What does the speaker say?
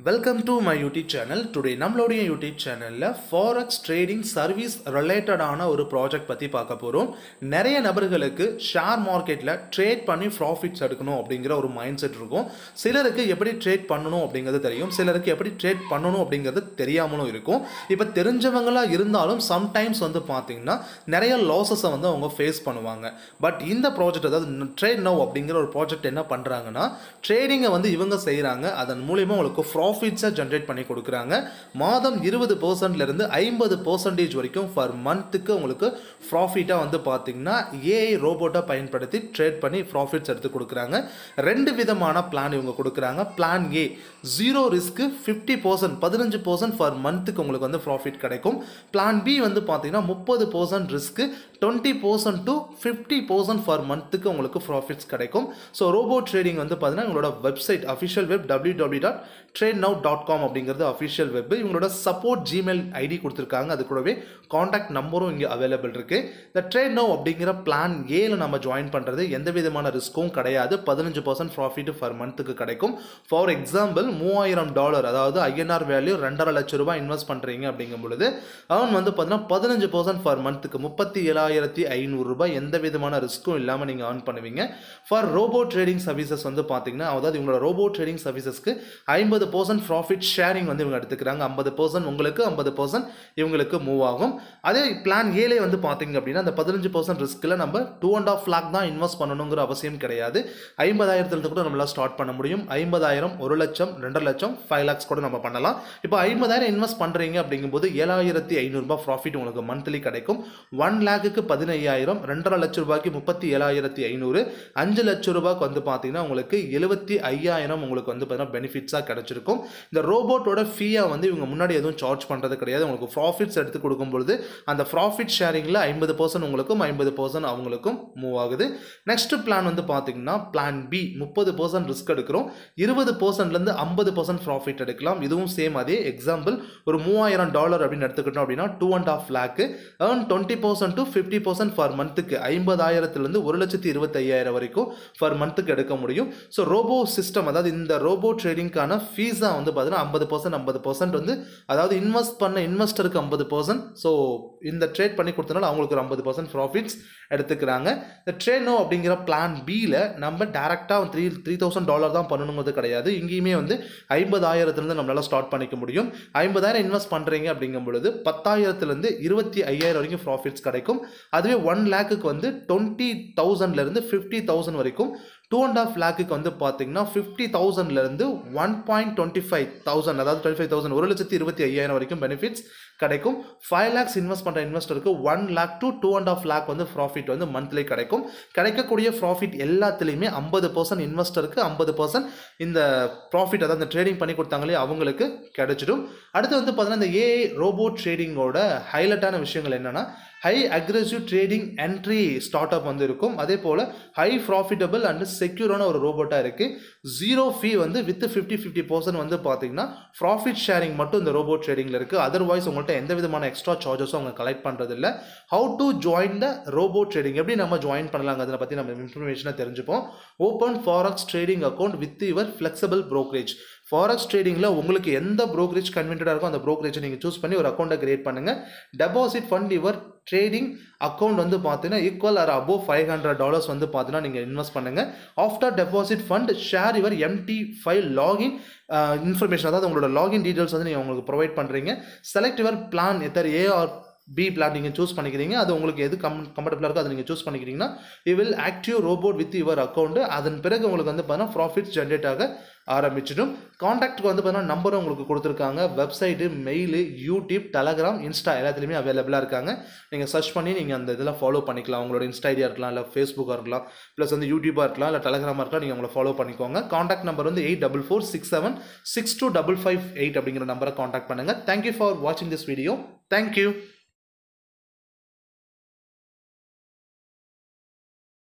welcome to my YouTube channel today நம்மளுடைய YouTube சேனலில் forex trading service ரிலேட்டடான ஒரு ப்ராஜெக்ட் பற்றி பார்க்க போகிறோம் நிறைய நபர்களுக்கு ஷேர் மார்க்கெட்டில் ட்ரேட் பண்ணி ப்ராஃபிட்ஸ் எடுக்கணும் அப்படிங்கிற ஒரு மைண்ட் செட் இருக்கும் சிலருக்கு எப்படி ட்ரேட் பண்ணணும் அப்படிங்கிறது தெரியும் சிலருக்கு எப்படி ட்ரேட் பண்ணணும் அப்படிங்கிறது தெரியாமலும் இருக்கும் இப்போ தெரிஞ்சவங்களாக இருந்தாலும் சம்டைம்ஸ் வந்து பார்த்தீங்கன்னா நிறைய லாஸஸை வந்து அவங்க ஃபேஸ் பண்ணுவாங்க பட் இந்த ப்ராஜெக்ட் அதாவது ட்ரேட் நோ அப்படிங்கிற ஒரு ப்ராஜெக்ட் என்ன பண்ணுறாங்கன்னா ட்ரேடிங்கை வந்து இவங்க செய்கிறாங்க அதன் மூலியமாக உங்களுக்கு ப்ராஃபிட்ஸை ஜென்ரேட் பண்ணி கொடுக்குறாங்க மாதம் இருபது பர்சன்ட்லேருந்து ஐம்பது பர்சன்டேஜ் வரைக்கும் ஃபர் மந்த்துக்கு உங்களுக்கு ப்ராஃபிட்டாக வந்து பார்த்தீங்கன்னா ஏஐ ரோபோட்டை பயன்படுத்தி ட்ரேட் பண்ணி ப்ராஃபிட்ஸ் எடுத்து கொடுக்குறாங்க ரெண்டு விதமான பிளான் இவங்க கொடுக்குறாங்க பிளான் ஏ ஜீரோ ரிஸ்க்கு ஃபிஃப்டி பர்சன்ட் பதினஞ்சு பர்சன்ட் ஃபர் மந்த்துக்கு உங்களுக்கு வந்து ப்ராஃபிட் கிடைக்கும் பிளான் பி வந்து பார்த்தீங்கன்னா முப்பது பர்சன்ட் ரிஸ்க்கு twenty percent to fifty percent per மந்த்துக்கு உங்களுக்கு ப்ராஃபிட்ஸ் கிடைக்கும் ஸோ ரோபோ ட்ரேடிங் வந்து பார்த்தீங்கன்னா உங்களோட website official web W W dot trade now dot com அப்படிங்கிறது அஃபிஷியல் வெப் இவங்களோட சப்போர்ட் ஜிமெயில் ஐடி கொடுத்துருக்காங்க அது கூடவே காண்டாக்ட் நம்பரும் இங்கே அவைலபிள் இருக்குது இந்த ட்ரேட் நவ் அப்படிங்கிற பிளான் ஏல நம்ம ஜாயின் பண்ணுறது எந்த விதமான ரிஸ்க்கும் கிடையாது பதினஞ்சு பர்சன்ட் ப்ராஃபிட் ஃபர் மந்த்துக்கு கிடைக்கும் ஃபார் எக்ஸாம்பிள் மூவாயிரம் டாலர் அதாவது ஐஎன்ஆர் வேல்யூ ரெண்டரை லட்ச ரூபாய் இன்வெஸ்ட் பண்ணுறீங்க அப்படிங்கும் பொழுது அவன் வந்து பார்த்தீங்கன்னா பதினஞ்சு பர்சன்ட் ஃபார் மந்த்துக்கு முப்பத்தி ஏழாயிரத்தி ஐநூறு ரூபாய் எந்த விதமான ரிஸ்க்கும் இல்லாமல் நீங்கள் ஏர்ன் பண்ணுவீங்க ஃபார் ரோபோ ட்ரேடிங் சர்வீசஸ் வந்து பார்த்தீங்கன்னா அதாவது இவங்களோட ரோபோ ட்ரேடிங் சர்வீசஸ்க்கு ஐம்பது பர்சன்ட் ப்ராஃபிட் ஷேரிங் வந்து இவங்க எடுத்துக்கிறாங்க ஐம்பது பர்சன்ட் உங்களுக்கு ஐம்பது பர்சன்ட் இவங்களுக்கு மூவ் ஆகும் அதே பிளான் ஏலே வந்து பார்த்தீங்க அப்படின்னா அந்த பதினஞ்சு பர்சன்ட் ரிஸ்க்கில் நம்ம டூ அண்ட் ஆஃப் லேக் தான் இன்வெஸ்ட் பண்ணணுங்கிற அவசியம் கிடையாது ஐம்பதாயிரத்துலேருந்து கூட நம்மளால் ஸ்டார்ட் பண்ண முடியும் ஐம்பதாயிரம் ஒரு லட்சம் ரெண்டரை லட்சம் ஃபைவ் லேக்ஸ் கூட நம்ம பண்ணலாம் இப்போ ஐம்பதாயிரம் இன்வெஸ்ட் பண்ணுறீங்க அப்படிங்கும்போது ஏழாயிரத்தி ஐநூறுரூபா ப்ராஃபிட் உங்களுக்கு மந்த்லி கிடைக்கும் ஒன் லேக்குக்கு பதினையாயிரம் ரெண்டரை லட்ச ரூபாய்க்கு முப்பத்தி ஏழாயிரத்தி ஐநூறு அஞ்சு லட்ச ரூபாய்க்கு வந்து பார்த்தீங்கன்னா உங்களுக்கு எழுபத்தி ஐயாயிரம் உங்களுக்கு வந்து பார்த்தீங்கன்னா பெனிஃபிட்ஸாக கிடைச்சிருக்கும் இந்த ரோபோட்டோட ஃபீயாக வந்து இவங்க முன்னாடி எதுவும் சார்ஜ் பண்ணுறது கிடையாது உங்களுக்கு ப்ராஃபிட்ஸ் எடுத்து கொடுக்கும்பொழுது அந்த ப்ராஃபிட் ஷேரிங்கில் ஐம்பது பர்சன்ட் உங்களுக்கும் ஐம்பது பர்சன்ட் அவங்களுக்கும் மூவ் ஆகுது நெக்ஸ்ட் பிளான் வந்து பார்த்தீங்கன்னா பிளான் பி முப்பது பர்சன்ட் ரிஸ்க் எடுக்கிறோம் இருபது பர்சன்ட்லேருந்து ஐம்பது பர்சன்ட் ப்ராஃபிட் எடுக்கலாம் இதுவும் சேம் அதே எக்ஸாம்பிள் ஒரு மூவாயிரம் டாலர் அப்படின்னு எடுத்துக்கிட்டோம் அப்படின்னா டூ அண்ட் ஆஃப் லேக்கு earn twenty percent to fifty percent for மந்த்துக்கு ஐம்பதாயிரத்துலேருந்து ஒரு லட்சத்தி இருபத்தையாயிரம் வரைக்கும் ஃபார் மந்த்துக்கு எடுக்க முடியும் ஸோ ரோபோ சிஸ்டம் அதாவது இந்த ரோபோ ட்ரேடிங்க்கான ஃபீஸாக வந்து பார்த்தீங்கன்னா ஐம்பது பர்சன்ட் ஐம்பது பர்சன்ட் வந்து அதாவது இன்வெஸ்ட் பண்ண இன்வெஸ்டருக்கு ஐம்பது பர்சன்ட் ஸோ இந்த ட்ரேட் பண்ணி கொடுத்தனால அவங்களுக்கு ஒரு ஐம்பது பர்சன்ட் ப்ராஃபிட்ஸ் எடுத்துக்கிறாங்க இந்த ட்ரேனோ அப்படிங்கிற பிளான் பியில் நம்ம டேரெக்டாக த்ரீ த்ரீ தௌசண்ட் டாலர் தான் பண்ணணுங்கிறது கிடையாது இங்கேயுமே வந்து ஐம்பதாயிரத்துலேருந்து நம்மளால் ஸ்டார்ட் பண்ணிக்க முடியும் ஐம்பதாயிரம் இன்வெஸ்ட் பண்ணுறீங்க அப்படிங்கும் பொழுது பத்தாயிரத்துலேருந்து இருபத்தி ஐயாயிரம் வரைக்கும் ப்ராஃபிட்ஸ் கிடைக்கும் அதுவே ஒன் லேக்குக்கு வந்து டுவெண்ட்டி தௌசண்ட்லேருந்து ஃபிஃப்டி தௌசண்ட் வரைக்கும் டூ அண்ட் ஆஃப் லேக்குக்கு வந்து பார்த்தீங்கன்னா ஃபிஃப்டி தௌசண்ட்லேருந்து one point twenty five thousand அதாவது டுவெண்ட்டி ஃபைவ் தௌசண்ட் ஒரு லட்சத்தி இருபத்தி ஐயாயிரம் வரைக்கும் பெனிஃபிட்ஸ் கிடைக்கும் ஃபைவ் லேக்ஸ் இன்வெஸ்ட் பண்ணுற இன்வெஸ்டருக்கு one lakh to two and half lakh வந்து ப்ராஃபிட் வந்து மந்த்லி கிடைக்கும் கிடைக்கக்கூடிய ப்ராஃபிட் எல்லாத்துலேயுமே ஐம்பது பர்சன்ட் இன்வெஸ்டருக்கு ஐம்பது பர்சன்ட் இந்த ப்ராஃபிட் அதாவது இந்த ட்ரேடிங் பண்ணி கொடுத்தாங்களே அவங்களுக்கு கிடைச்சிடும் அடுத்து வந்து பார்த்தீங்கன்னா இந்த ஏஐ ரோபோ ட்ரேடிங்கோட ஹைலைட்டான விஷயங்கள் என்னென்னா high aggressive trading entry start up வந்து இருக்கும் அதே போல் ஹை ப்ராஃபிட்டபிள் அண்ட் செக்யூரான ஒரு ரோபோட்டாக இருக்குது ஜீரோ ஃபீ வந்து வித் ஃபிஃப்டி ஃபிஃப்டி பர்சன்ட் வந்து பார்த்தீங்கன்னா ப்ராஃபிட் ஷேரிங் மட்டும் இந்த ரோபோ ட்ரேடிங்கில் இருக்குது அதர்வைஸ் உங்கள்கிட்ட எந்த விதமான எக்ஸ்ட்ரா சார்ஜஸும் அவங்க கலெக்ட் பண்ணுறதில்ல how to join the robo trading எப்படி நம்ம ஜாயின் பண்ணலாங்கிறத பற்றி நம்ம இன்ஃபர்மேஷனை தெரிஞ்சுப்போம் open forex trading account with your flexible brokerage ஃபாரக்ஸ் ட்ரேடிங்கில் உங்களுக்கு எந்த ப்ரோக்கரேஜ் கன்வென்டாக இருக்கோ அந்த ப்ரோக்கரேஜை நீங்கள் சூஸ் பண்ணி ஒரு அக்கௌண்ட்டை கிரியேட் பண்ணுங்கள் deposit fund your trading account வந்து பார்த்தீங்கன்னா equal or above five hundred dollars வந்து பார்த்தீங்கன்னா நீங்கள் இன்வெஸ்ட் பண்ணுங்கள் after deposit fund share your MT file login information அதாவது உங்களோட லாகின் டீட்டெயில்ஸ் வந்து நீங்கள் உங்களுக்கு ப்ரொவைட் பண்ணுறீங்க select your plan either A or B plan நீங்கள் சூஸ் பண்ணிக்கிறீங்க அது உங்களுக்கு எது கம் கம்ஃபர்டபுளாக இருக்கோ அதை நீங்கள் சூஸ் பண்ணிக்கிறீங்கன்னா you will active robot with your account அதன் பிறகு உங்களுக்கு வந்து பார்த்தீங்கன்னா ப்ராஃபிட்ஸ் ஜென்ரேட் ஆக ஆரம்பிச்சிடும் காண்டாக்ட்க்கு வந்து பார்த்தீங்கன்னா நம்பரும் உங்களுக்கு கொடுத்துருக்காங்க website mail YouTube Telegram Insta எல்லாத்துலேயுமே அவைலபிளாக இருக்காங்க நீங்கள் சர்ச் பண்ணி நீங்கள் அந்த இதில் ஃபாலோ பண்ணிக்கலாம் உங்களோட இன்ஸ்டா ஐடியா இருக்கலாம் இல்லை ஃபேஸ்புக்காக இருக்கலாம் ப்ளஸ் வந்து யூடியூபாக இருக்கலாம் இல்லை டெலகிராமாக இருக்கலாம் நீங்கள் உங்களை ஃபாலோ பண்ணிக்கோங்க காண்டாக்ட் நம்பர் வந்து eight double four six seven six two double five eight அப்படிங்கிற நம்பரை காண்டாக்ட் பண்ணுங்கள் தேங்க்யூ ஃபார் வாட்சிங் திஸ் வீடியோ தேங்க்யூ